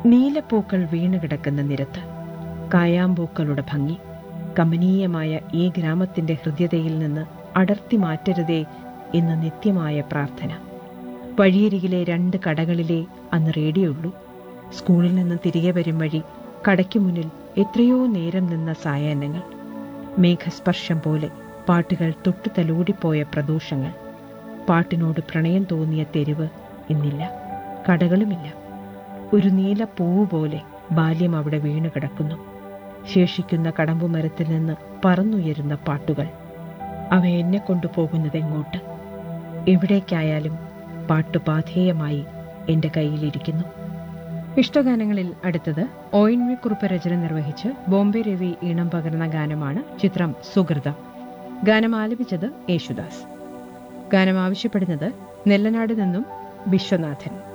നീലപ്പൂക്കൾ വീണുകിടക്കുന്ന നിരത്ത് കായാമ്പൂക്കളുടെ ഭംഗി കമനീയമായ ഈ ഗ്രാമത്തിന്റെ ഹൃദ്യതയിൽ നിന്ന് അടർത്തി മാറ്റരുതേ എന്ന നിത്യമായ പ്രാർത്ഥന വഴിയരികിലെ രണ്ട് കടകളിലെ അന്ന് റേഡിയുള്ളൂ സ്കൂളിൽ നിന്ന് തിരികെ വരും വഴി കടയ്ക്ക് മുന്നിൽ എത്രയോ നേരം നിന്ന സായാഹ്നങ്ങൾ മേഘസ്പർശം പോലെ പാട്ടുകൾ തൊട്ടു തലോടിപ്പോയ പ്രദോഷങ്ങൾ പാട്ടിനോട് പ്രണയം തോന്നിയ തെരുവ് ഇന്നില്ല കടകളുമില്ല ഒരു നീല പൂവ് പോലെ ബാല്യം അവിടെ വീണു കിടക്കുന്നു ശേഷിക്കുന്ന കടമ്പുമരത്തിൽ നിന്ന് പറന്നുയരുന്ന പാട്ടുകൾ അവ എന്നെ കൊണ്ടുപോകുന്നത് എങ്ങോട്ട് എവിടേക്കായാലും പാട്ട് പാധേയമായി എൻ്റെ കയ്യിലിരിക്കുന്നു ഇഷ്ടഗാനങ്ങളിൽ അടുത്തത് ഒ എൻ വി കുറുപ്പ് രചന നിർവഹിച്ച് ബോംബെ രവി ഈണം പകർന്ന ഗാനമാണ് ചിത്രം സുഹൃതം ഗാനം ആലപിച്ചത് യേശുദാസ് ഗാനം ആവശ്യപ്പെടുന്നത് നെല്ലനാട് നിന്നും വിശ്വനാഥൻ